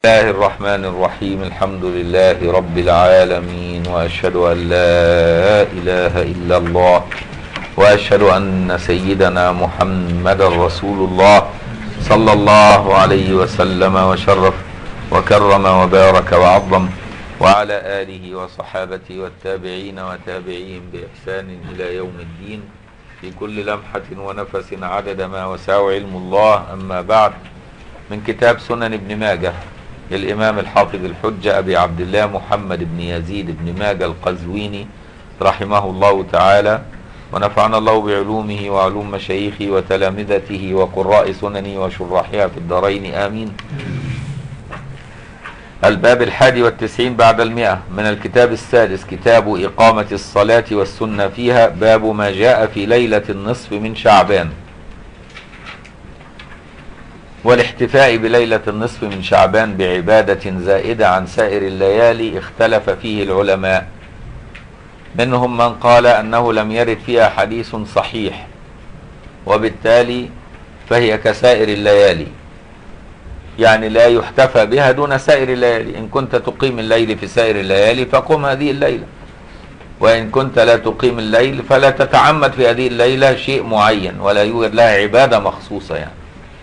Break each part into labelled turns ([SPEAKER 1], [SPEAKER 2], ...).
[SPEAKER 1] الله الرحمن الرحيم الحمد لله رب العالمين واشهد ان لا اله الا الله واشهد ان سيدنا محمدا رسول الله صلى الله عليه وسلم وشرف وكرم وبارك وعظم وعلى اله وصحابته والتابعين وتابعيهم باحسان الى يوم الدين في كل لمحه ونفس عدد ما وسع علم الله اما بعد من كتاب سنن ابن ماجه للإمام الحافظ الحجة أبي عبد الله محمد بن يزيد بن ماجه القزويني رحمه الله تعالى ونفعنا الله بعلومه وعلوم مشايخه وتلامذته وقراء سننه وشراحها في الدارين آمين الباب الحادي والتسعين بعد المئة من الكتاب السادس كتاب إقامة الصلاة والسنة فيها باب ما جاء في ليلة النصف من شعبان والاحتفاء بليلة النصف من شعبان بعبادة زائدة عن سائر الليالي اختلف فيه العلماء منهم من قال أنه لم يرد فيها حديث صحيح وبالتالي فهي كسائر الليالي يعني لا يحتفى بها دون سائر الليالي إن كنت تقيم الليل في سائر الليالي فقم هذه الليلة وإن كنت لا تقيم الليل فلا تتعمد في هذه الليلة شيء معين ولا يوجد لها عبادة مخصوصة يعني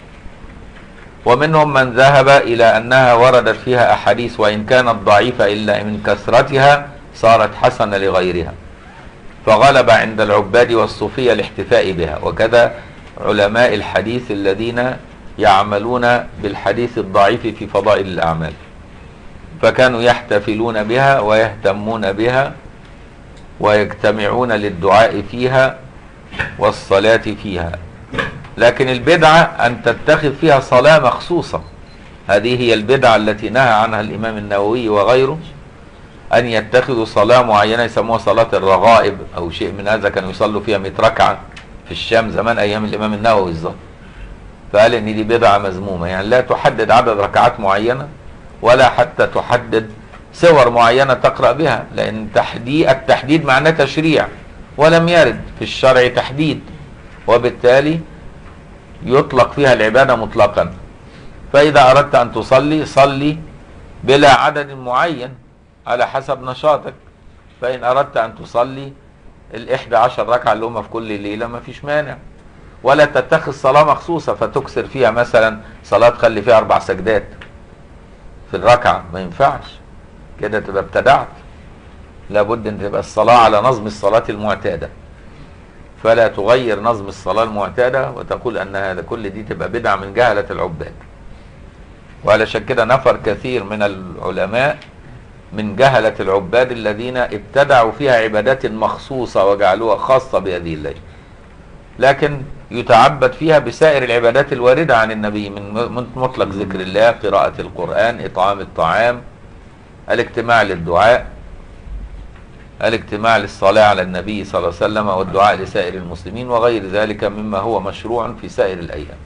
[SPEAKER 1] ومنهم من ذهب إلى أنها وردت فيها أحاديث وإن كانت ضعيفة إلا من كثرتها صارت حسنة لغيرها فغلب عند العباد والصوفية الاحتفاء بها وكذا علماء الحديث الذين يعملون بالحديث الضعيف في فضائل الأعمال فكانوا يحتفلون بها ويهتمون بها ويجتمعون للدعاء فيها والصلاة فيها لكن البدعة أن تتخذ فيها صلاة مخصوصة هذه هي البدعة التي نهى عنها الإمام النووي وغيره أن يتخذوا صلاة معينة يسموها صلاة الرغائب أو شيء من هذا كانوا يصلوا فيها 100 ركعة في الشام زمان أيام الإمام النووي الظاهر فقال إن دي بدعة مذمومة يعني لا تحدد عدد ركعات معينة ولا حتى تحدد سور معينة تقرأ بها لأن تحديد التحديد معناه تشريع ولم يرد في الشرع تحديد وبالتالي يطلق فيها العبادة مطلقا فإذا أردت أن تصلي صلي بلا عدد معين على حسب نشاطك فإن أردت أن تصلي الإحدى عشر ركعة اللي هم في كل ليلة ما فيش مانع ولا تتخذ صلاة مخصوصة فتكسر فيها مثلا صلاة تخلي فيها أربع سجدات في الركعة ما ينفعش كده تبقى ابتدعت لابد أن تبقى الصلاة على نظم الصلاة المعتادة فلا تغير نظم الصلاة المعتادة وتقول أن هذا كل دي تبقى بدعة من جهلة العباد وعلشان كده نفر كثير من العلماء من جهلة العباد الذين ابتدعوا فيها عبادات مخصوصة وجعلوها خاصة بهذه الليلة لكن يتعبد فيها بسائر العبادات الواردة عن النبي من مطلق ذكر الله قراءة القرآن إطعام الطعام الاجتماع للدعاء الاجتماع للصلاة على النبي صلى الله عليه وسلم والدعاء لسائر المسلمين وغير ذلك مما هو مشروع في سائر الأيام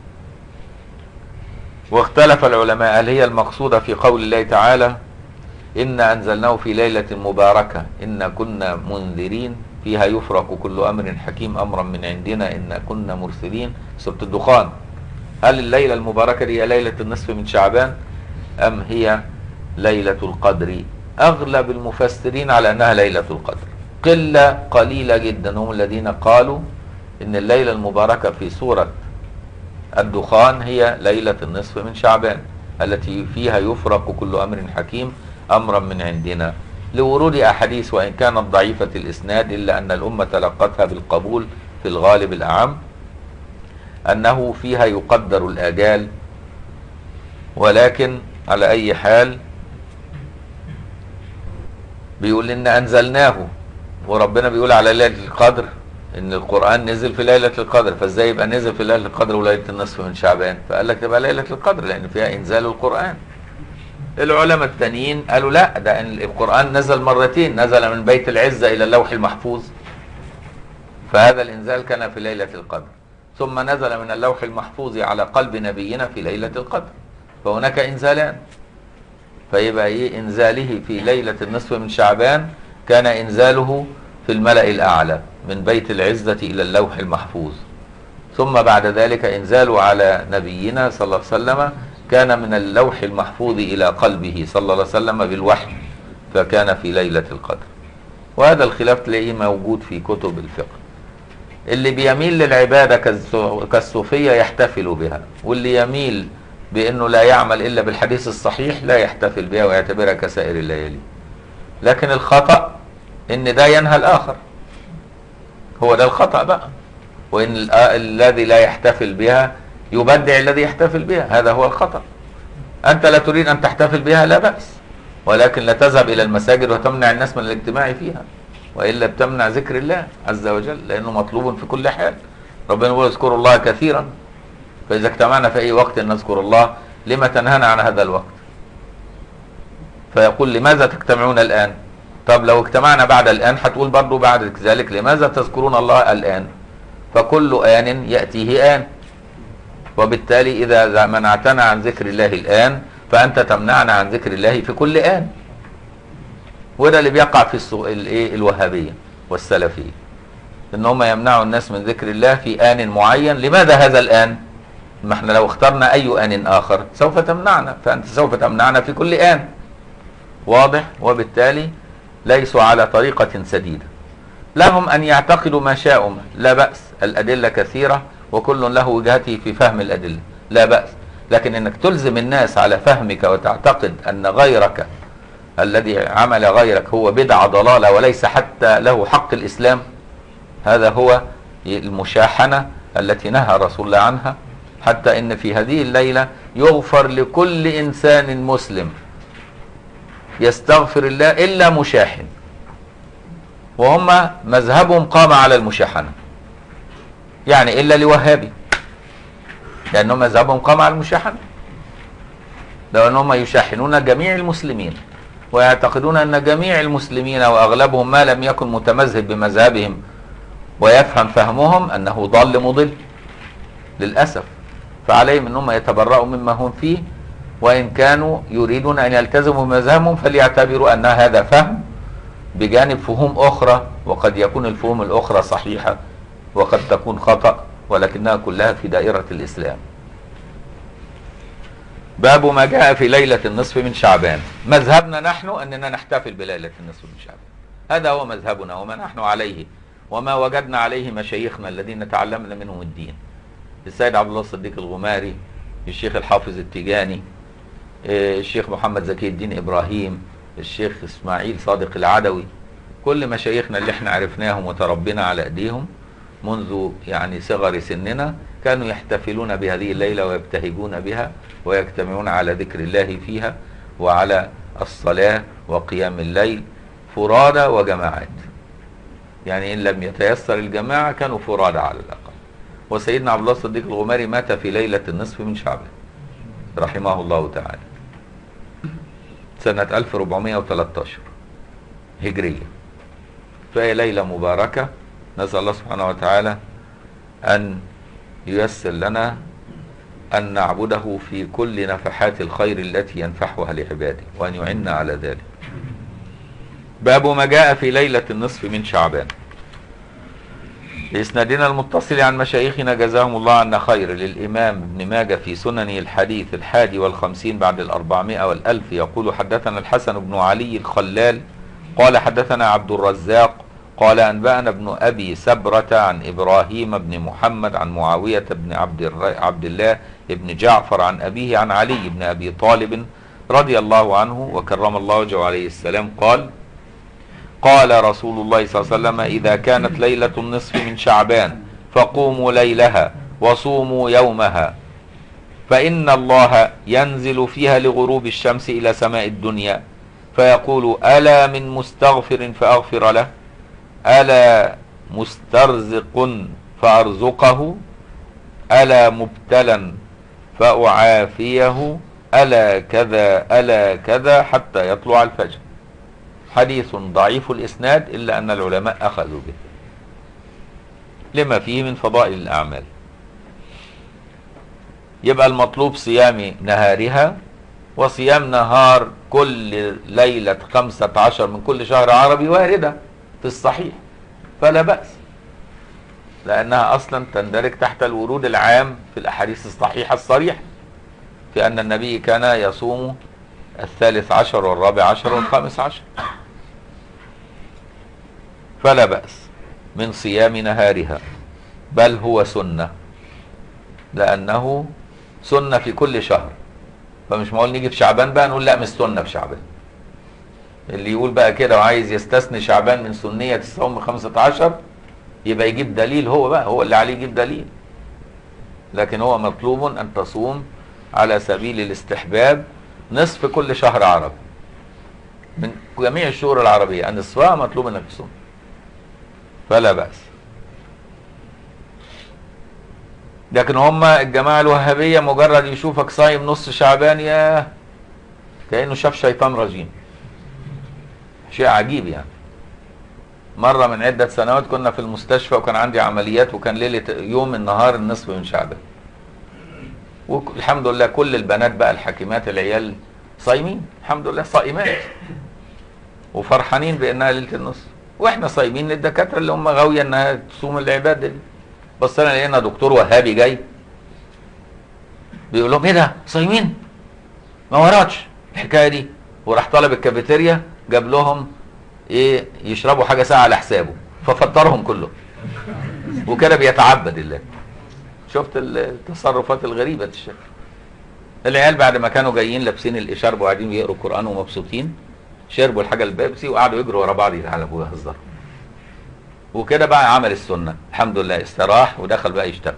[SPEAKER 1] واختلف العلماء هل هي المقصودة في قول الله تعالى إنا أنزلناه في ليلة مباركة إنا كنا منذرين فيها يفرق كل أمر حكيم أمرا من عندنا إنا كنا مرسلين سورة الدخان هل الليلة المباركة هي ليلة النصف من شعبان أم هي ليلة القدر أغلب المفسرين على أنها ليلة القدر قلة قليلة جدا هم الذين قالوا إن الليلة المباركة في سورة الدخان هي ليلة النصف من شعبان التي فيها يفرق كل أمر حكيم أمرا من عندنا لورود أحاديث وإن كانت ضعيفة الإسناد إلا أن الأمة تلقتها بالقبول في الغالب الأعم أنه فيها يقدر الآجال ولكن على أي حال بيقول إن أنزلناه وربنا بيقول على ليلة القدر إن القرآن نزل في ليلة القدر فإزاي يبقى نزل في ليلة القدر وليلة النصف من شعبان فقال لك تبقى ليلة القدر لأن فيها إنزال القرآن العلماء التانيين قالوا لا ده إن القرآن نزل مرتين نزل من بيت العزة إلى اللوح المحفوظ فهذا الإنزال كان في ليلة القدر ثم نزل من اللوح المحفوظ على قلب نبينا في ليلة القدر فهناك إنزالان فيبقى ايه انزاله في ليلة النصف من شعبان كان انزاله في الملأ الاعلى من بيت العزة الى اللوح المحفوظ ثم بعد ذلك انزاله على نبينا صلى الله عليه وسلم كان من اللوح المحفوظ إلى قلبه صلى الله عليه وسلم بالوحي فكان في ليلة القدر وهذا الخلاف تلاقيه موجود في كتب الفقه اللي بيميل للعبادة كالسو- كالصوفية يحتفل بها واللي يميل بأنه لا يعمل إلا بالحديث الصحيح لا يحتفل بها ويعتبرها كسائر الليالي لكن الخطأ إن ده ينهى الآخر هو ده الخطأ بقى وإن ال- الذي لا يحتفل بها يبدع الذي يحتفل بها هذا هو الخطأ أنت لا تريد أن تحتفل بها لا بأس ولكن لا تذهب إلى المساجد وتمنع الناس من الاجتماع فيها وإلا بتمنع ذكر الله عز وجل لأنه مطلوب في كل حال ربنا يقول اذكروا الله كثيرا فإذا اجتمعنا في أي وقت نذكر الله لما تنهانا عن هذا الوقت فيقول لماذا تجتمعون الآن طب لو اجتمعنا بعد الآن هتقول برضو بعد ذلك لماذا تذكرون الله الآن فكل آن يأتيه آن وبالتالي إذا منعتنا عن ذكر الله الآن فأنت تمنعنا عن ذكر الله في كل آن وده اللي بيقع في السو... الايه الوهابية والسلفية ان هم يمنعوا الناس من ذكر الله في آن معين لماذا هذا الآن ما احنا لو اخترنا أي آن آخر سوف تمنعنا فأنت سوف تمنعنا في كل آن واضح وبالتالي ليسوا على طريقة سديدة لهم أن يعتقدوا ما شاءوا لا بأس الأدلة كثيرة وكل له وجهته في فهم الأدلة لا بأس لكن أنك تلزم الناس على فهمك وتعتقد أن غيرك الذي عمل غيرك هو بدعة ضلالة وليس حتى له حق الإسلام هذا هو المشاحنة التي نهى رسول الله عنها حتى ان في هذه الليلة يغفر لكل انسان مسلم يستغفر الله الا مشاحن وهم مذهبهم قام على المشاحنة يعني الا لوهابي لانهم مذهبهم قام على المشاحنة لانهم يشاحنون جميع المسلمين ويعتقدون ان جميع المسلمين واغلبهم ما لم يكن متمذهب بمذهبهم ويفهم فهمهم انه ضال مضل للاسف فعليهم انهم يتبرأوا مما هم فيه وان كانوا يريدون ان يلتزموا بمذهبهم فليعتبروا ان هذا فهم بجانب فهوم اخرى وقد يكون الفهوم الاخرى صحيحه وقد تكون خطأ ولكنها كلها في دائره الاسلام. باب ما جاء في ليله النصف من شعبان مذهبنا نحن اننا نحتفل بليله النصف من شعبان هذا هو مذهبنا وما نحن عليه وما وجدنا عليه مشايخنا الذين تعلمنا منهم الدين السيد عبد الله الصديق الغماري الشيخ الحافظ التيجاني الشيخ محمد زكي الدين ابراهيم الشيخ اسماعيل صادق العدوي كل مشايخنا اللي احنا عرفناهم وتربينا على ايديهم منذ يعني صغر سننا كانوا يحتفلون بهذه الليلة ويبتهجون بها ويجتمعون على ذكر الله فيها وعلى الصلاة وقيام الليل فرادى وجماعات يعني إن لم يتيسر الجماعة كانوا فرادى على الأقل وسيدنا عبد الله الصديق الغماري مات في ليلة النصف من شعبان رحمه الله تعالى سنة 1413 هجرية فهي ليلة مباركة نسأل الله سبحانه وتعالى أن ييسر لنا أن نعبده في كل نفحات الخير التي ينفحها لعباده وأن يعنا على ذلك باب ما جاء في ليلة النصف من شعبان بإسنادنا المتصل عن مشايخنا جزاهم الله عنا خير للإمام ابن ماجه في سننه الحديث الحادي والخمسين بعد الأربعمائة والألف يقول حدثنا الحسن بن علي الخلال قال حدثنا عبد الرزاق قال أنبأنا ابن أبي سبرة عن إبراهيم بن محمد عن معاوية بن عبد, الر... عبد الله بن جعفر عن أبيه عن علي بن أبي طالب رضي الله عنه وكرم الله وجهه عليه السلام قال قال رسول الله صلى الله عليه وسلم إذا كانت ليلة النصف من شعبان فقوموا ليلها وصوموا يومها فإن الله ينزل فيها لغروب الشمس إلى سماء الدنيا فيقول ألا من مستغفر فأغفر له ألا مسترزق فأرزقه ألا مبتلا فأعافيه ألا كذا ألا كذا حتى يطلع الفجر حديث ضعيف الإسناد إلا أن العلماء أخذوا به لما فيه من فضائل الأعمال يبقى المطلوب صيام نهارها وصيام نهار كل ليلة خمسة عشر من كل شهر عربي واردة في الصحيح فلا بأس لأنها أصلا تندرج تحت الورود العام في الأحاديث الصحيحة الصريحة في أن النبي كان يصوم الثالث عشر والرابع عشر والخامس عشر فلا بأس من صيام نهارها بل هو سنة لأنه سنة في كل شهر فمش معقول نيجي في شعبان بقى نقول لا مش سنة في شعبان اللي يقول بقى كده وعايز يستثني شعبان من سنية الصوم 15 يبقى يجيب دليل هو بقى هو اللي عليه يجيب دليل لكن هو مطلوب أن تصوم على سبيل الاستحباب نصف كل شهر عربي من جميع الشهور العربية النصفها مطلوب أنك تصوم فلا بأس لكن هم الجماعة الوهابية مجرد يشوفك صايم نص شعبان يا كأنه شاف شيطان رجيم شيء عجيب يعني مرة من عدة سنوات كنا في المستشفى وكان عندي عمليات وكان ليلة يوم النهار النصف من شعبان والحمد لله كل البنات بقى الحكيمات العيال صايمين الحمد لله صائمات وفرحانين بانها ليله النصف واحنا صايمين للدكاتره اللي هم غاويه انها تصوم العباده دي بصينا لقينا دكتور وهابي جاي بيقول لهم ايه ده صايمين ما وراكش الحكايه دي وراح طلب الكافيتيريا جاب لهم ايه يشربوا حاجه ساعه على حسابه ففطرهم كلهم وكده بيتعبد الله شفت التصرفات الغريبه الشكل العيال بعد ما كانوا جايين لابسين الاشارب وقاعدين بيقروا القران ومبسوطين شربوا الحاجه البيبسي وقعدوا يجروا ورا بعض يتعلموا ويهزروا وكده بقى عمل السنه الحمد لله استراح ودخل بقى يشتغل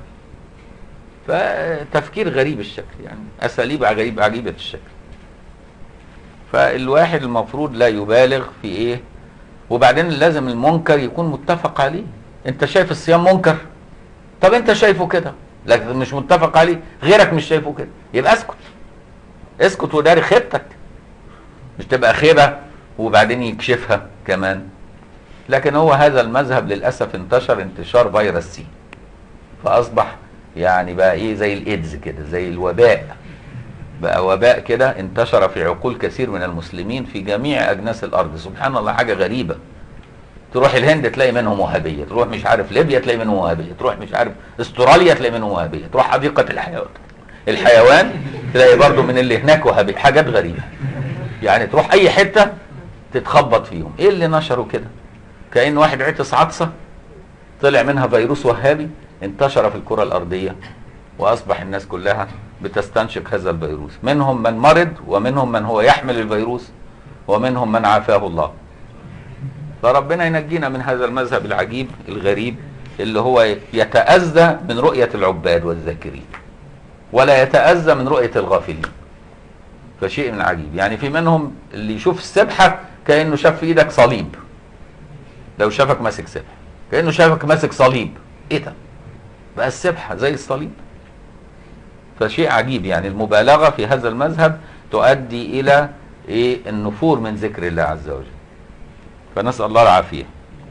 [SPEAKER 1] فتفكير غريب الشكل يعني اساليب غريب عجيبه الشكل فالواحد المفروض لا يبالغ في ايه وبعدين لازم المنكر يكون متفق عليه انت شايف الصيام منكر طب انت شايفه كده لكن مش متفق عليه غيرك مش شايفه كده يبقى اسكت اسكت وداري خيبتك مش تبقى خيبه وبعدين يكشفها كمان لكن هو هذا المذهب للاسف انتشر انتشار فيروس سي فاصبح يعني بقى ايه زي الايدز كده زي الوباء بقى وباء كده انتشر في عقول كثير من المسلمين في جميع اجناس الارض سبحان الله حاجه غريبه تروح الهند تلاقي منهم وهابيه تروح مش عارف ليبيا تلاقي منهم وهابيه تروح مش عارف استراليا تلاقي منهم وهابيه تروح حديقه الحيوان الحيوان تلاقي برضو من اللي هناك وهابيه حاجات غريبه يعني تروح اي حته تتخبط فيهم ايه اللي نشروا كده كأن واحد عطس عطسه طلع منها فيروس وهابي انتشر في الكره الارضيه واصبح الناس كلها بتستنشق هذا الفيروس منهم من مرض ومنهم من هو يحمل الفيروس ومنهم من عافاه الله فربنا ينجينا من هذا المذهب العجيب الغريب اللي هو يتأذى من رؤية العباد والذاكرين ولا يتأذى من رؤية الغافلين فشيء من عجيب يعني في منهم اللي يشوف السبحة كأنه شاف في ايدك صليب لو شافك ماسك سبحة كأنه شافك ماسك صليب ايه ده بقى السبحة زي الصليب فشيء عجيب يعني المبالغة في هذا المذهب تؤدي إلى إيه النفور من ذكر الله عز وجل فنسأل الله العافية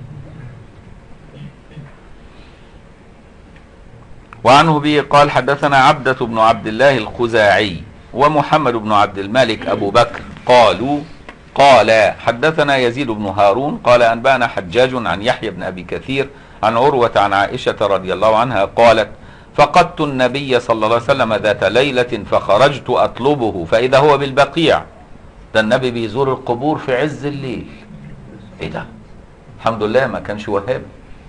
[SPEAKER 1] وعنه به قال حدثنا عبدة بن عبد الله الخزاعي ومحمد بن عبد الملك أبو بكر قالوا قال حدثنا يزيد بن هارون قال أنبأنا حجاج عن يحيى بن أبي كثير عن عروة عن عائشة رضي الله عنها قالت فقدت النبي صلى الله عليه وسلم ذات ليلة فخرجت أطلبه فإذا هو بالبقيع ده النبي بيزور القبور في عز الليل ايه ده الحمد لله ما كانش وهابي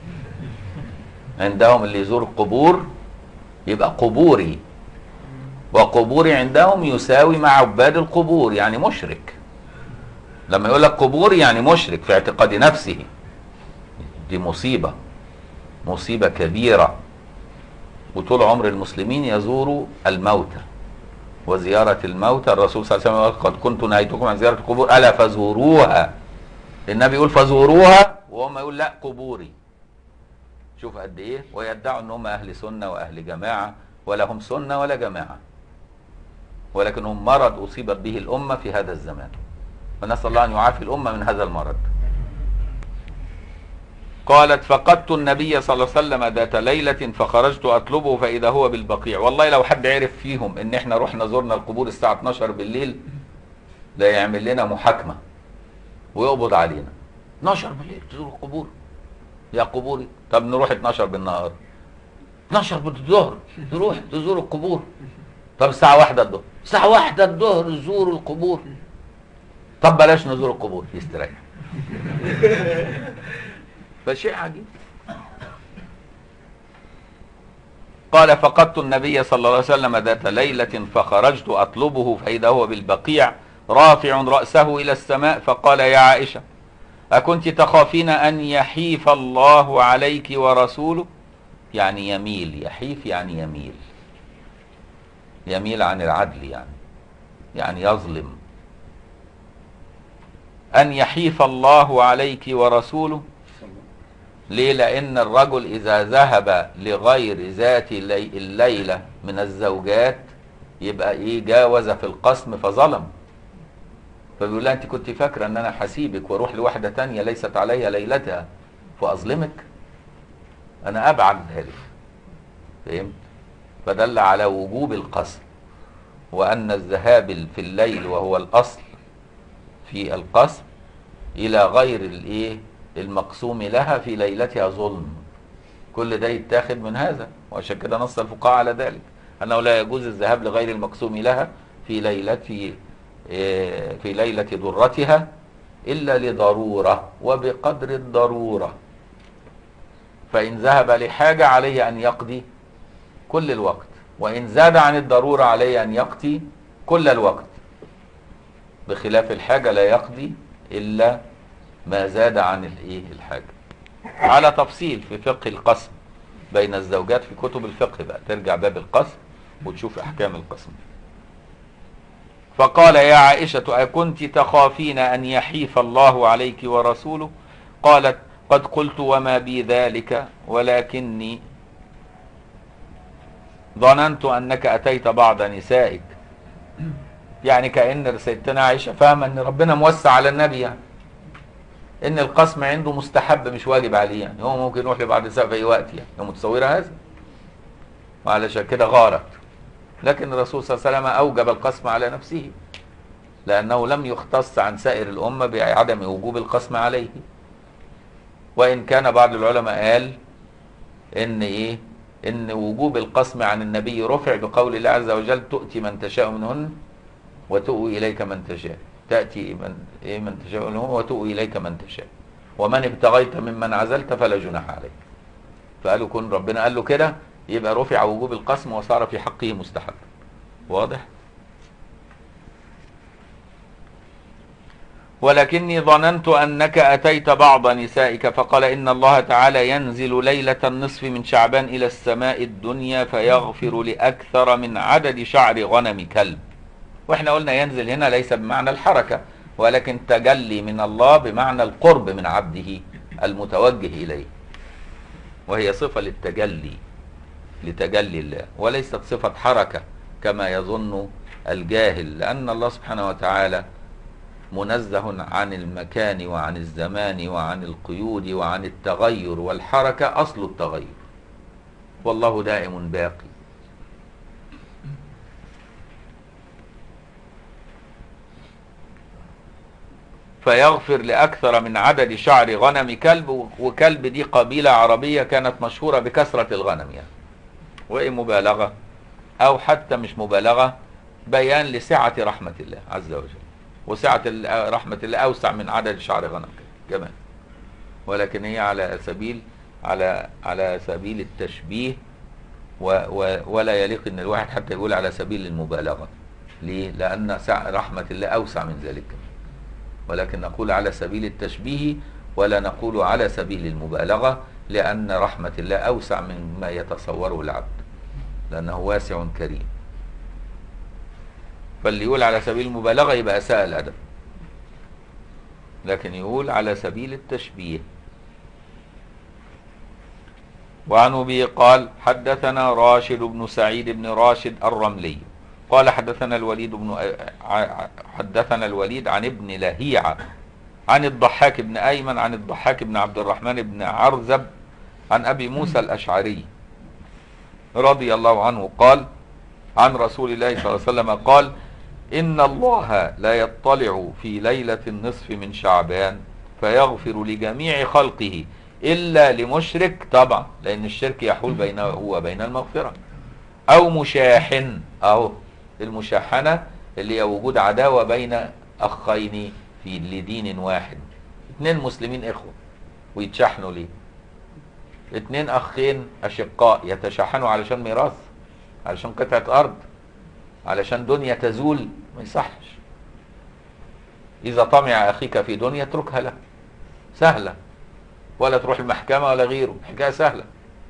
[SPEAKER 1] عندهم اللي يزور القبور يبقى قبوري وقبوري عندهم يساوي مع عباد القبور يعني مشرك لما يقول لك قبوري يعني مشرك في اعتقاد نفسه دي مصيبة مصيبة كبيرة وطول عمر المسلمين يزوروا الموتى وزيارة الموتى الرسول صلى الله عليه وسلم قد كنت نهيتكم عن زيارة القبور ألا فزوروها النبي يقول فزوروها وهم يقول لا قبوري شوف قد ايه ويدعوا ان هم اهل سنه واهل جماعه ولا هم سنه ولا جماعه ولكنهم مرض اصيبت به الامه في هذا الزمان فنسال الله ان يعافي الامه من هذا المرض قالت فقدت النبي صلى الله عليه وسلم ذات ليلة فخرجت أطلبه فإذا هو بالبقيع والله لو حد عرف فيهم إن إحنا رحنا زرنا القبور الساعة 12 بالليل لا يعمل لنا محاكمة ويقبض علينا 12 بالليل تزور القبور يا قبوري طب نروح 12 بالنهار 12 بالظهر تروح تزور القبور طب الساعة واحدة الظهر الساعة واحدة الظهر زوروا القبور طب بلاش نزور القبور يستريح فشيء عجيب قال فقدت النبي صلى الله عليه وسلم ذات ليلة فخرجت أطلبه فإذا هو بالبقيع رافع رأسه إلى السماء فقال يا عائشة أكنت تخافين أن يحيف الله عليك ورسوله يعني يميل يحيف يعني يميل يميل عن العدل يعني يعني يظلم أن يحيف الله عليك ورسوله ليه لأن الرجل إذا ذهب لغير ذات اللي- الليلة من الزوجات يبقى إيه جاوز في القسم فظلم فبيقول لها أنت كنت فاكرة أن أنا هسيبك وأروح لواحدة تانية ليست عليها ليلتها فأظلمك أنا أبعد ذلك فهمت فدل على وجوب القسم وأن الذهاب في الليل وهو الأصل في القسم إلى غير الإيه المقسوم لها في ليلتها ظلم كل ده يتاخد من هذا وعشان كده نص الفقهاء على ذلك أنه لا يجوز الذهاب لغير المقسوم لها في ليلة في, إيه، في ليلة ضرتها إلا لضرورة وبقدر الضرورة فإن ذهب لحاجة عليه أن يقضي كل الوقت وإن زاد عن الضرورة عليه أن يقضي كل الوقت بخلاف الحاجة لا يقضي إلا ما زاد عن الإيه الحاجة على تفصيل في فقه القسم بين الزوجات في كتب الفقه بقى ترجع باب القسم وتشوف أحكام القسم فقال يا عائشة أكنت تخافين أن يحيف الله عليك ورسوله قالت قد قلت وما بي ذلك ولكني ظننت أنك أتيت بعض نسائك يعني كأن سيدتنا عائشة فاهمة أن ربنا موسع على النبي يعني ان القسم عنده مستحب مش واجب عليه يعني هو ممكن يروح لبعض النساء في اي وقت يعني هي متصوره هذا وعلشان كده غارت لكن الرسول صلى الله عليه وسلم اوجب القسم على نفسه لانه لم يختص عن سائر الامه بعدم وجوب القسم عليه وان كان بعض العلماء قال ان ايه ان وجوب القسم عن النبي رفع بقول الله عز وجل تؤتي من تشاء منهن وتؤوي اليك من تشاء تأتي من إيه من تشاء منهم وتؤوي إليك من تشاء ومن ابتغيت ممن عزلت فلا جناح عليك فقالوا كن ربنا قال له كده يبقى رفع وجوب القسم وصار في حقه مستحب واضح ولكني ظننت أنك أتيت بعض نسائك فقال إن الله تعالى ينزل ليلة النصف من شعبان إلى السماء الدنيا فيغفر لأكثر من عدد شعر غنم كلب واحنا قلنا ينزل هنا ليس بمعنى الحركة ولكن تجلي من الله بمعنى القرب من عبده المتوجه إليه وهي صفة للتجلي لتجلي الله وليست صفة حركة كما يظن الجاهل لأن الله سبحانه وتعالى منزه عن المكان وعن الزمان وعن القيود وعن التغير والحركة أصل التغير والله دائم باقي فيغفر لأكثر من عدد شعر غنم كلب وكلب دي قبيلة عربية كانت مشهورة بكثرة الغنم يعني وإيه مبالغة أو حتى مش مبالغة بيان لسعة رحمة الله عز وجل وسعة ال- رحمة الله أوسع من عدد شعر غنم كمان ولكن هي على سبيل على على سبيل التشبيه و و ولا يليق ان الواحد حتى يقول على سبيل المبالغة ليه؟ لأن سع رحمة الله أوسع من ذلك كمان ولكن نقول على سبيل التشبيه ولا نقول على سبيل المبالغة لأن رحمة الله أوسع مما يتصوره العبد لأنه واسع كريم فاللي يقول على سبيل المبالغة يبقى أساء الأدب لكن يقول على سبيل التشبيه وعن أبي قال حدثنا راشد بن سعيد بن راشد الرملي قال حدثنا الوليد بن ع- حدثنا الوليد عن ابن لهيعة عن الضحاك بن أيمن عن الضحاك بن عبد الرحمن بن عرزب عن أبي موسى الأشعري رضي الله عنه قال عن رسول الله صلى الله عليه وسلم قال إن الله لا يطلع في ليلة النصف من شعبان فيغفر لجميع خلقه إلا لمشرك طبعا لأن الشرك يحول بينه وبين المغفرة أو مشاحن أهو المشاحنة اللي هي وجود عداوة بين أخين في لدين واحد اتنين مسلمين إخوة ويتشحنوا ليه اتنين أخين أشقاء يتشحنوا علشان ميراث علشان قطعة أرض علشان دنيا تزول ما يصحش إذا طمع أخيك في دنيا اتركها له سهلة ولا تروح المحكمة ولا غيره حكاية سهلة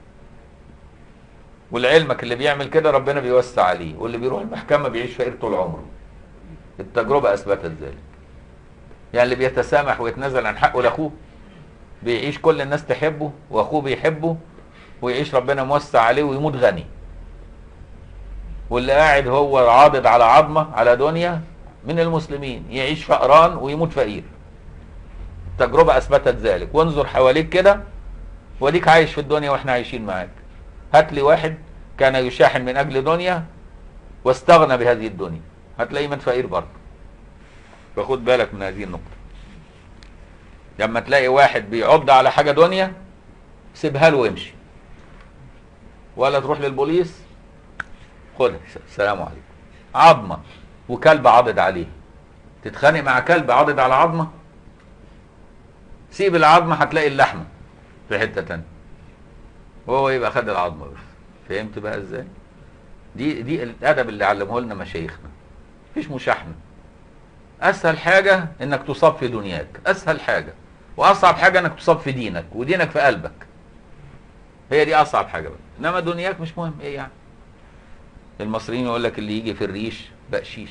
[SPEAKER 1] ولعلمك اللي بيعمل كده ربنا بيوسع عليه واللي بيروح المحكمة بيعيش فقير طول عمره التجربة أثبتت ذلك يعني اللي بيتسامح ويتنازل عن حقه لأخوه بيعيش كل الناس تحبه وأخوه بيحبه ويعيش ربنا موسع عليه ويموت غني واللي قاعد هو عاضد على عظمة على دنيا من المسلمين يعيش فقران ويموت فقير التجربة أثبتت ذلك وانظر حواليك كده وديك عايش في الدنيا واحنا عايشين معاك هات لي واحد كان يشاحن من أجل دنيا واستغنى بهذه الدنيا هتلاقيه من فقير برضه فخد بالك من هذه النقطة لما تلاقي واحد بيعض على حاجة دنيا سيبها له وامشي ولا تروح للبوليس خدها السلام عليكم عظمة وكلب عضد عليه تتخانق مع كلب عضد على عظمة سيب العظمة هتلاقي اللحمة في حتة تانية وهو يبقى خد العظمة بس فهمت بقى ازاي دي دي الادب اللي علمه لنا مشايخنا مفيش مشاحنة اسهل حاجة انك تصاب في دنياك اسهل حاجة واصعب حاجة انك تصاب في دينك ودينك في قلبك هي دي اصعب حاجة بقى انما دنياك مش مهم ايه يعني المصريين يقول لك اللي يجي في الريش بقشيش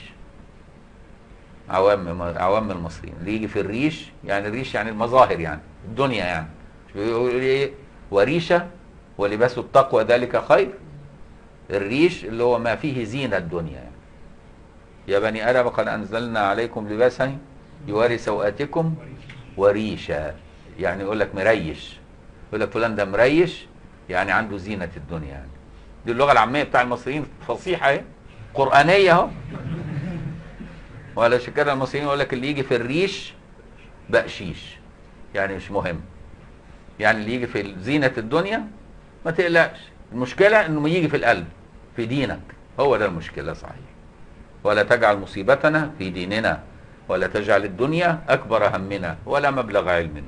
[SPEAKER 1] عوام عوام المصريين اللي يجي في الريش يعني الريش يعني المظاهر يعني الدنيا يعني بيقول ايه وريشه ولباس التقوى ذلك خير الريش اللي هو ما فيه زينة الدنيا يعني. يا بني آدم قد أنزلنا عليكم لباسا يواري سوآتكم وريشا يعني يقول لك مريش يقول لك فلان ده مريش يعني عنده زينة الدنيا يعني دي اللغة العامية بتاع المصريين فصيحة اهي قرآنية اهو ولا كده المصريين يقول لك اللي يجي في الريش بقشيش يعني مش مهم يعني اللي يجي في زينة الدنيا ما تقلقش المشكلة انه يجي في القلب في دينك هو ده المشكلة صحيح ولا تجعل مصيبتنا في ديننا ولا تجعل الدنيا أكبر همنا ولا مبلغ علمنا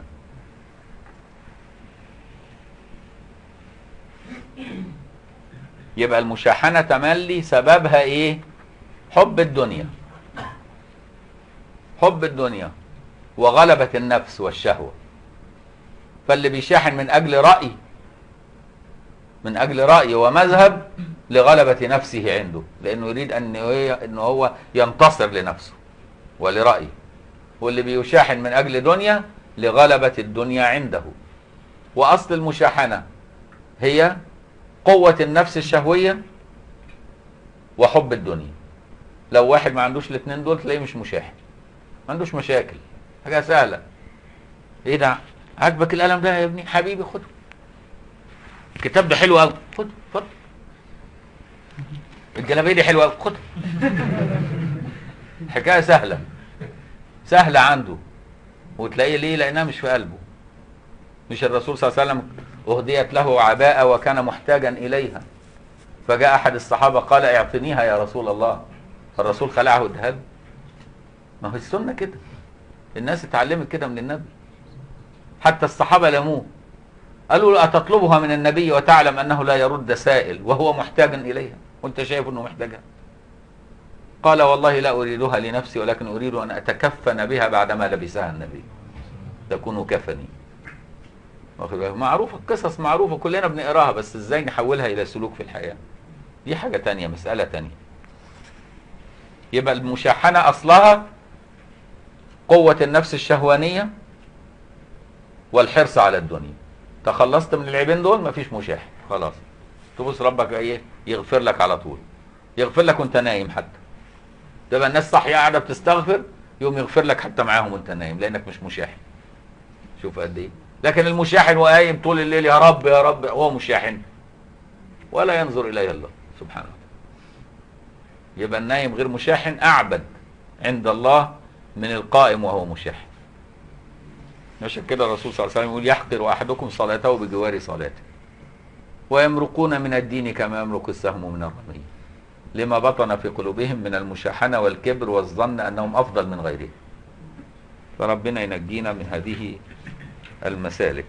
[SPEAKER 1] يبقى المشاحنة تملي سببها ايه حب الدنيا حب الدنيا وغلبة النفس والشهوة فاللي بيشاحن من أجل رأي من أجل رأي ومذهب لغلبة نفسه عنده لأنه يريد أن إن هو ينتصر لنفسه ولرأيه واللي بيشاحن من أجل دنيا لغلبة الدنيا عنده وأصل المشاحنة هي قوة النفس الشهوية وحب الدنيا لو واحد ما عندوش الاثنين دول تلاقيه مش مشاحن ما عندوش مشاكل حاجة سهلة ايه ده عاجبك القلم ده يا ابني حبيبي خده الكتاب ده حلو قوي خد خد الجلابيه دي حلوه قوي خد حكايه سهله سهله عنده وتلاقيه ليه لانها مش في قلبه مش الرسول صلى الله عليه وسلم اهديت له عباءه وكان محتاجا اليها فجاء احد الصحابه قال اعطنيها يا رسول الله فالرسول خلعه واداها له ما هو السنه كده الناس اتعلمت كده من النبي حتى الصحابه لموه قالوا له أتطلبها من النبي وتعلم أنه لا يرد سائل وهو محتاج إليها وأنت شايف أنه محتاجها قال والله لا أريدها لنفسي ولكن أريد أن أتكفن بها بعدما لبسها النبي تكون كفني معروفة القصص معروفة كلنا بنقراها بس ازاي نحولها إلى سلوك في الحياة دي حاجة تانية مسألة تانية يبقى المشاحنة أصلها قوة النفس الشهوانية والحرص على الدنيا تخلصت من العيبين دول مفيش مشاحن خلاص تبص ربك ايه يغفر لك على طول يغفر لك وانت نايم حتى تبقى الناس صاحيه قاعده بتستغفر يقوم يغفر لك حتى معاهم وانت نايم لانك مش مشاحن شوف قد ايه لكن المشاحن وقايم طول الليل يا رب يا رب هو مشاحن ولا ينظر اليه الله سبحانه وتعالى يبقى النايم غير مشاحن اعبد عند الله من القائم وهو مشاحن عشان كده الرسول صلى الله عليه وسلم يقول يحقر احدكم صلاته بجوار صلاته ويمرقون من الدين كما يمرق السهم من الرمية لما بطن في قلوبهم من المشاحنة والكبر والظن أنهم أفضل من غيرهم فربنا ينجينا من هذه المسالك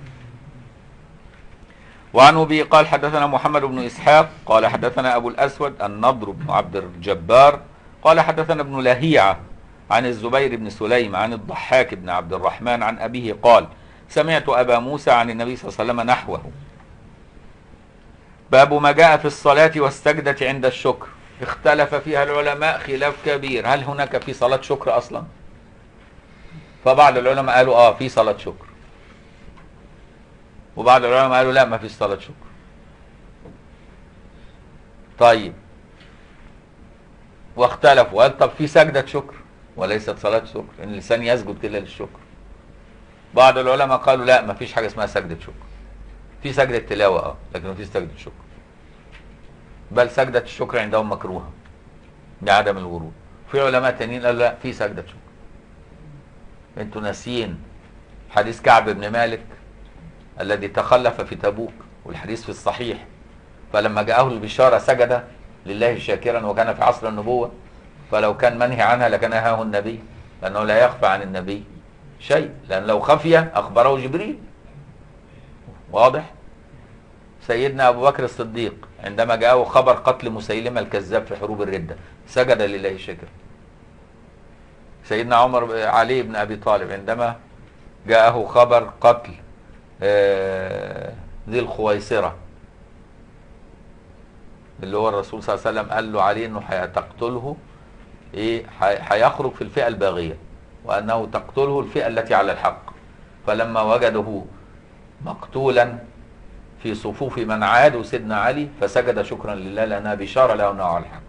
[SPEAKER 1] وعن أبي قال حدثنا محمد بن إسحاق قال حدثنا أبو الأسود النضر بن عبد الجبار قال حدثنا ابن لهيعة عن الزبير بن سليم عن الضحاك بن عبد الرحمن عن أبيه قال سمعت أبا موسى عن النبي صلى الله عليه وسلم نحوه باب ما جاء في الصلاة والسجدة عند الشكر اختلف فيها العلماء خلاف كبير هل هناك في صلاة شكر أصلا فبعض العلماء قالوا آه في صلاة شكر وبعض العلماء قالوا لا ما فيش صلاة شكر طيب واختلفوا قال طب في سجدة شكر وليست صلاة شكر ان الانسان يسجد كده للشكر بعض العلماء قالوا لا ما فيش حاجة اسمها سجدة شكر في سجدة تلاوة اه لكن ما فيش سجدة شكر بل سجدة الشكر عندهم مكروهة بعدم الورود في علماء تانيين قالوا لا في سجدة شكر انتوا ناسيين حديث كعب بن مالك الذي تخلف في تبوك والحديث في الصحيح فلما جاءه البشارة سجد لله شاكرا وكان في عصر النبوة فلو كان منهي عنها لكان نهاه النبي لأنه لا يخفى عن النبي شيء لأن لو خفي أخبره جبريل واضح سيدنا أبو بكر الصديق عندما جاءه خبر قتل مسيلمة الكذاب في حروب الردة سجد لله شاكرا سيدنا عمر علي بن أبي طالب عندما جاءه خبر قتل آه، ذي الخويصرة اللي هو الرسول صلى الله عليه وسلم قال له عليه انه هتقتله ايه ح- هيخرج في الفئة الباغية وانه تقتله الفئة التي على الحق فلما وجده مقتولا في صفوف من عادوا سيدنا علي فسجد شكرا لله لانها بشارة له انه على الحق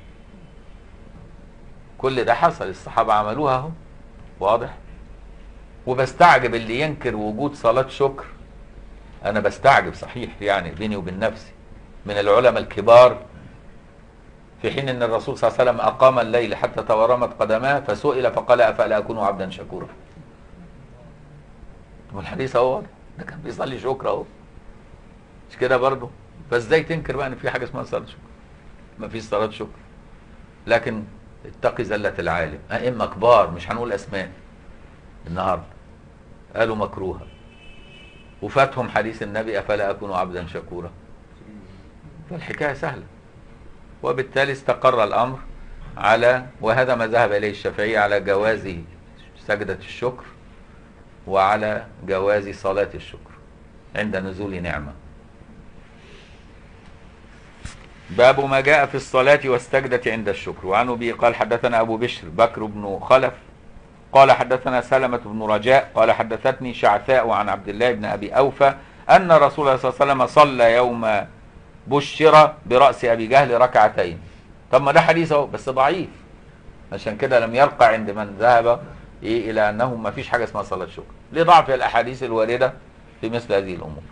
[SPEAKER 1] كل ده حصل الصحابة عملوها اهو واضح وبستعجب اللي ينكر وجود صلاة شكر انا بستعجب صحيح يعني بيني وبين نفسي من العلماء الكبار في حين ان الرسول صلى الله عليه وسلم اقام الليل حتى تورمت قدماه فسئل فقال افلا اكون عبدا شكورا والحديث اهو واضح. ده كان بيصلي شكر اهو مش كده برضه فازاي تنكر بقى ان في حاجه اسمها صلاه شكر ما فيش صلاه شكر لكن اتقي زله العالم ائمه كبار مش هنقول اسماء النهارده قالوا مكروهه وفاتهم حديث النبي افلا اكون عبدا شكورا فالحكايه سهله وبالتالي استقر الامر على وهذا ما ذهب اليه الشافعي على جواز سجده الشكر وعلى جواز صلاه الشكر عند نزول نعمه باب ما جاء في الصلاة والسجدة عند الشكر وعن أبي قال حدثنا أبو بشر بكر بن خلف قال حدثنا سلمة بن رجاء قال حدثتني شعثاء عن عبد الله بن أبي أوفى أن رسول الله صلى الله عليه وسلم صلى يوم بشر برأس أبي جهل ركعتين طب ما ده حديث اهو بس ضعيف عشان كده لم يرقى عند من ذهب إيه إلى أنه ما فيش حاجة اسمها صلاة شكر لضعف الأحاديث الواردة في مثل هذه الأمور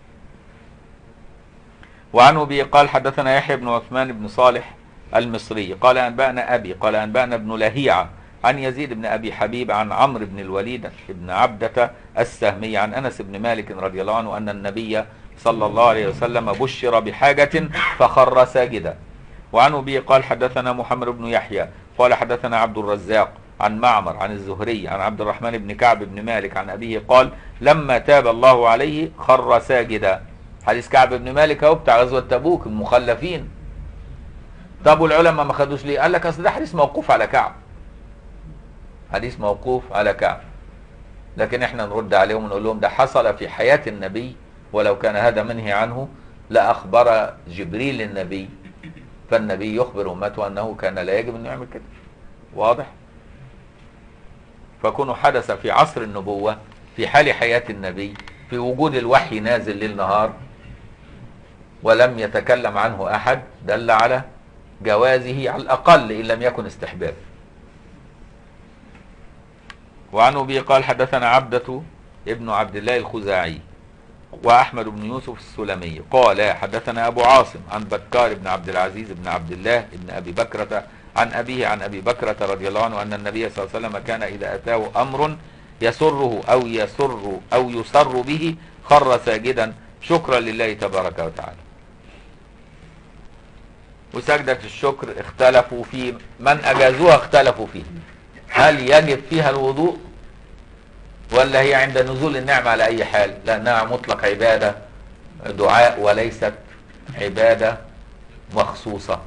[SPEAKER 1] وعن أبي قال حدثنا يحيى بن عثمان بن صالح المصري قال أنبأنا أبي قال أنبأنا ابن لهيعة عن يزيد بن أبي حبيب عن عمرو بن الوليد بن عبدة السهمي عن أنس بن مالك رضي الله عنه أن النبي صلى الله عليه وسلم بشر بحاجة فخر ساجدا وعن أبي قال حدثنا محمد بن يحيى قال حدثنا عبد الرزاق عن معمر عن الزهري عن عبد الرحمن بن كعب بن مالك عن أبيه قال لما تاب الله عليه خر ساجدا حديث كعب بن مالك اهو بتاع غزوة تبوك المخلفين طب والعلماء ما خدوش ليه قال لك اصل ده حديث موقوف على كعب حديث موقوف على كعب لكن احنا نرد عليهم ونقول لهم ده حصل في حياة النبي ولو كان هذا منهي عنه لأخبر جبريل النبي فالنبي يخبر أمته أنه كان لا يجب أنه يعمل كده واضح فكونه حدث في عصر النبوة في حال حياة النبي في وجود الوحي نازل ليل نهار ولم يتكلم عنه أحد دل على جوازه على الأقل إن لم يكن استحباب وعن أبي قال حدثنا عبدة ابن عبد الله الخزاعي وأحمد بن يوسف السلمي قال حدثنا أبو عاصم عن بكار بن عبد العزيز بن عبد الله بن أبي بكرة عن أبيه عن أبي بكرة رضي الله عنه أن النبي صلى الله عليه وسلم كان إذا أتاه أمر يسره أو يسر أو يسر به خر ساجدا شكرا لله تبارك وتعالى وسجدة الشكر اختلفوا في من أجازوها اختلفوا فيه هل يجب فيها الوضوء ولا هي عند نزول النعمة على أي حال لأنها مطلق عبادة دعاء وليست عبادة مخصوصة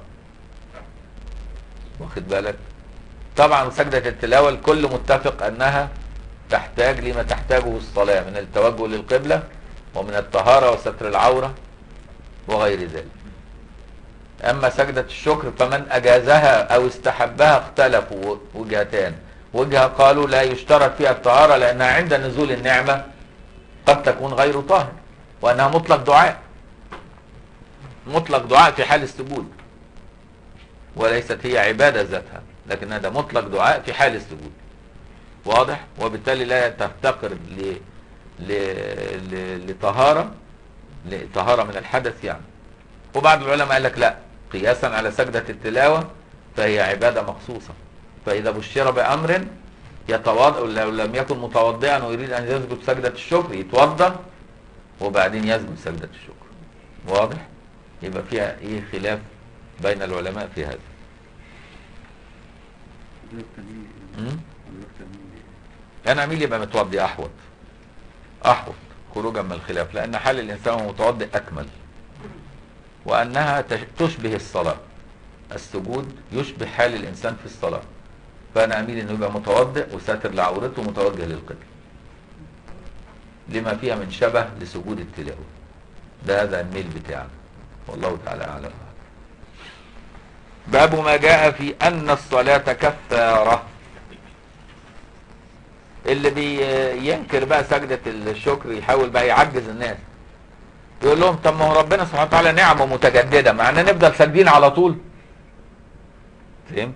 [SPEAKER 1] واخد بالك طبعا سجدة التلاوة الكل متفق أنها تحتاج لما تحتاجه الصلاة من التوجه للقبلة ومن الطهارة وستر العورة وغير ذلك أما سجدة الشكر فمن أجازها أو استحبها اختلفوا وجهتان وجهة قالوا لا يشترط فيها الطهارة لأنها عند نزول النعمة قد تكون غير طاهر وأنها مطلق دعاء مطلق دعاء في حال السجود وليست هي عبادة ذاتها لكن هذا مطلق دعاء في حال السجود واضح وبالتالي لا تفتقر ل... ل... ل... لطهارة لطهارة من الحدث يعني وبعض العلماء قال لك لا قياسا على سجدة التلاوة فهي عبادة مخصوصة فإذا بشر بأمر يتوضأ لو لم يكن متوضئا ويريد أن يسجد سجدة الشكر يتوضأ وبعدين يسجد سجدة الشكر واضح يبقى فيها ايه خلاف بين العلماء في هذا مم؟ انا اميل يبقى متوضي احوط احوط خروجا من الخلاف لان حال الانسان وهو متوضئ اكمل وانها تش- تشبه الصلاه السجود يشبه حال الانسان في الصلاه فانا اميل انه يبقى متوضئ وساتر لعورته ومتوجه للقبله لما فيها من شبه لسجود التلاوه ده هذا الميل بتاعنا والله تعالى اعلم باب ما جاء في ان الصلاه كفاره اللي بينكر بقى سجدة الشكر يحاول بقى يعجز الناس يقول لهم طب ما هو ربنا سبحانه وتعالى نعمة متجددة معنا نفضل ساجدين على طول فهمت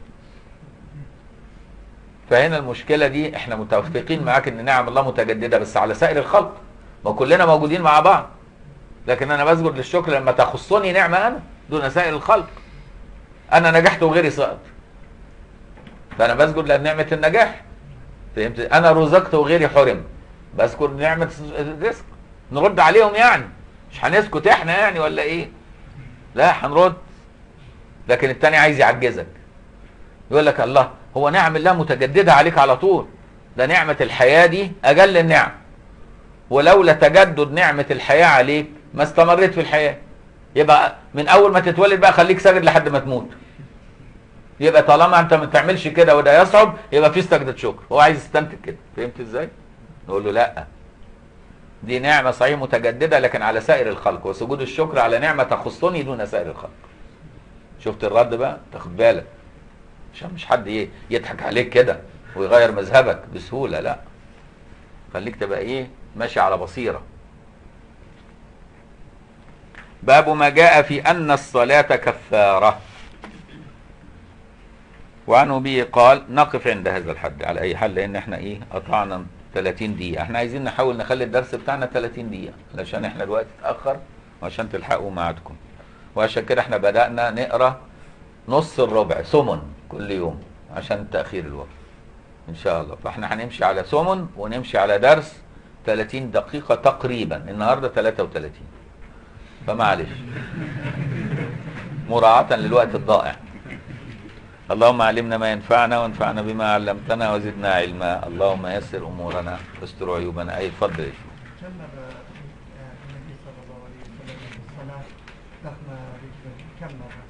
[SPEAKER 1] فهنا المشكلة دي احنا متفقين معاك ان نعم الله متجددة بس على سائر الخلق ما كلنا موجودين مع بعض لكن انا بسجد للشكر لما تخصني نعمة انا دون سائر الخلق انا نجحت وغيري سقط فانا بسجد لنعمة النجاح فهمت انا رزقت وغيري حرم بذكر نعمة الرزق نرد عليهم يعني مش هنسكت احنا يعني ولا ايه لا هنرد لكن التاني عايز يعجزك يقول لك الله هو نعم الله متجددة عليك على طول ده نعمة الحياة دي أجل النعم ولولا تجدد نعمة الحياة عليك ما استمريت في الحياة يبقى من أول ما تتولد بقى خليك ساجد لحد ما تموت يبقى طالما انت ما تعملش كده وده يصعب يبقى في سجدة شكر هو عايز يستنتج كده فهمت ازاي نقول له لا دي نعمة صحيح متجددة لكن على سائر الخلق وسجود الشكر على نعمة تخصني دون سائر الخلق شفت الرد بقى تاخد بالك عشان مش حد ايه يضحك عليك كده ويغير مذهبك بسهولة لا خليك تبقى ايه ماشي على بصيرة باب ما جاء في أن الصلاة كفارة وعنه به قال نقف عند هذا الحد على أي حال لأن احنا ايه قطعنا 30 دقيقة احنا عايزين نحاول نخلي الدرس بتاعنا 30 دقيقة علشان احنا الوقت اتأخر وعشان تلحقوا ميعادكم وعشان كده احنا بدأنا نقرأ نص الربع سمن كل يوم عشان تأخير الوقت ان شاء الله فاحنا هنمشي على سمن ونمشي على درس 30 دقيقة تقريبا النهاردة 33 فمعلش مراعاة للوقت الضائع اللهم علمنا ما ينفعنا وانفعنا بما علمتنا وزدنا علما اللهم يسر امورنا واستر عيوبنا اي اتفضل يا شيخ.
[SPEAKER 2] جنب النبي صلى الله عليه وسلم الصلاة دخل رجله كم مرة؟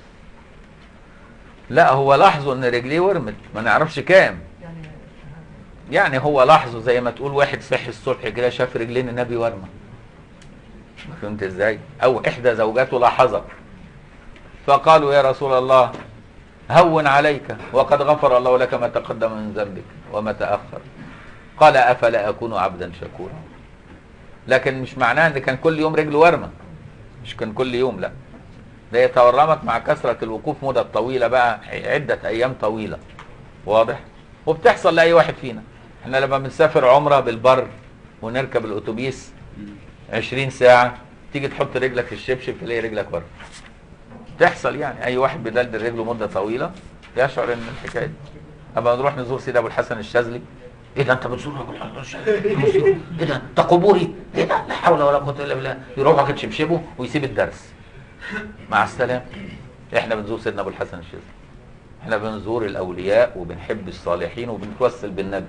[SPEAKER 1] لا هو لاحظوا ان رجليه ورمت ما نعرفش كام
[SPEAKER 2] يعني
[SPEAKER 1] يعني هو لاحظه زي ما تقول واحد صحي الصبح كده شاف رجلين النبي ورمه فهمت ازاي او احدى زوجاته لاحظت فقالوا يا رسول الله هون عليك وقد غفر الله لك ما تقدم من ذنبك وما تاخر قال افلا اكون عبدا شكورا لكن مش معناه ان كان كل يوم رجله ورمه مش كان كل يوم لا ده يتورمت مع كثره الوقوف مدة طويله بقى عده ايام طويله واضح وبتحصل لاي واحد فينا احنا لما بنسافر عمره بالبر ونركب الاتوبيس 20 ساعه تيجي تحط رجلك في الشبشب تلاقي رجلك بره تحصل يعني اي واحد بيدلدل رجله مده طويله يشعر ان الحكايه دي اما نروح نزور سيدي ابو الحسن الشاذلي ايه ده انت بتزور ابو الحسن الشاذلي ايه ده ده قبوري ايه ده لا حول ولا قوه الا بالله يروح واخد شبشبه ويسيب الدرس مع السلامه احنا بنزور سيدنا ابو الحسن الشاذلي احنا بنزور الاولياء وبنحب الصالحين وبنتوسل بالنبي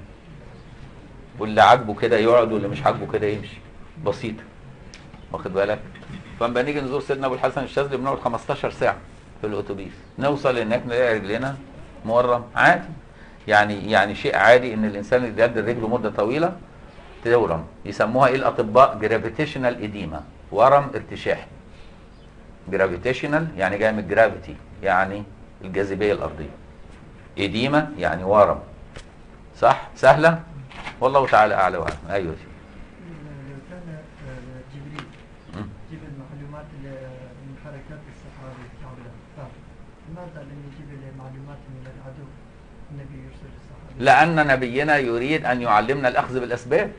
[SPEAKER 1] واللي عاجبه كده يقعد واللي مش عاجبه كده يمشي بسيطه واخد بالك فلما نيجي نزور سيدنا ابو الحسن الشاذلي بنقعد 15 ساعه في الاتوبيس نوصل هناك نلاقي رجلنا مورم عادي يعني يعني شيء عادي ان الانسان اللي يدل رجله مده طويله تورم يسموها ايه الاطباء جرافيتيشنال ايديما ورم ارتشاحي جرافيتيشنال يعني جاي من الجرافيتي يعني الجاذبيه الارضيه ايديما يعني ورم صح سهله والله تعالى اعلى واعلم ايوه يا سيدي.
[SPEAKER 2] لو كان آه، جبريل
[SPEAKER 1] مم.
[SPEAKER 2] يجيب المعلومات ل- من حركات الصحابي حوله طب لماذا لم يجيب المعلومات من العدو النبي يرسل الصحابي
[SPEAKER 1] لان نبينا يريد ان يعلمنا الاخذ بالاسباب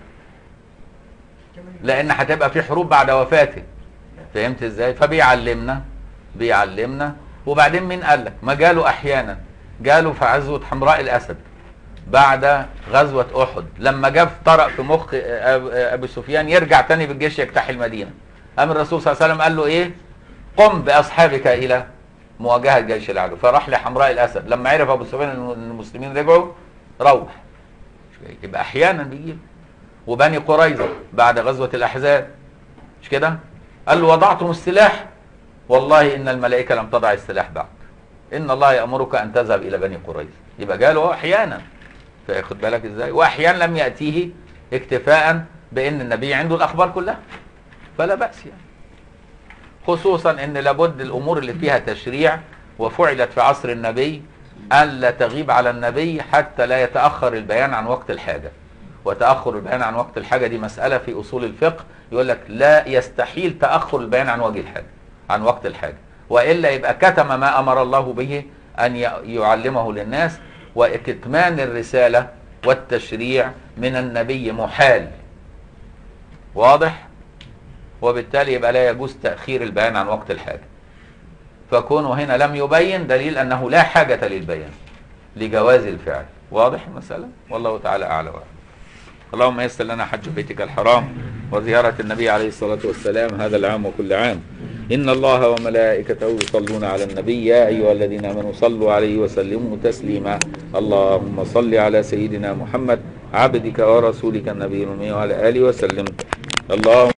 [SPEAKER 2] كمان
[SPEAKER 1] لان هتبقى في حروب بعد وفاته فهمت ازاي فبيعلمنا بيعلمنا وبعدين مين قال لك ما جاله احيانا جاله في غزوه حمراء الاسد بعد غزوه احد لما جاب طرق في مخ أب- ابي سفيان يرجع تاني بالجيش يجتاح المدينه قام الرسول صلى الله عليه وسلم قال له ايه قم باصحابك الى مواجهه جيش العدو فراح لحمراء الاسد لما عرف ابو سفيان ان المسلمين رجعوا روح يبقى احيانا بيجيب وبني قريظه بعد غزوه الاحزاب مش كده قال له وضعتم السلاح والله ان الملائكه لم تضع السلاح بعد ان الله يامرك ان تذهب الى بني قريظه يبقى جاله احيانا فياخد بالك ازاي واحيانا لم ياتيه اكتفاء بان النبي عنده الاخبار كلها فلا باس يعني خصوصا ان لابد الامور اللي فيها تشريع وفعلت في عصر النبي الا تغيب على النبي حتى لا يتاخر البيان عن وقت الحاجه وتاخر البيان عن وقت الحاجه دي مساله في اصول الفقه يقول لك لا يستحيل تاخر البيان عن وجه الحاجه عن وقت الحاجه والا يبقى كتم ما امر الله به ان ي- يعلمه للناس وكتمان الرساله والتشريع من النبي محال واضح وبالتالي يبقى لا يجوز تاخير البيان عن وقت الحاجه فكونه هنا لم يبين دليل انه لا حاجه للبيان لجواز الفعل واضح المساله والله تعالى اعلى واعلم اللهم يسر لنا حج بيتك الحرام وزيارة النبي عليه الصلاة والسلام هذا العام وكل عام إن الله وملائكته يصلون على النبي يا أيها الذين آمنوا صلوا عليه وسلموا تسليما اللهم صل على سيدنا محمد عبدك ورسولك النبي الأمي وعلى آله وسلم اللهم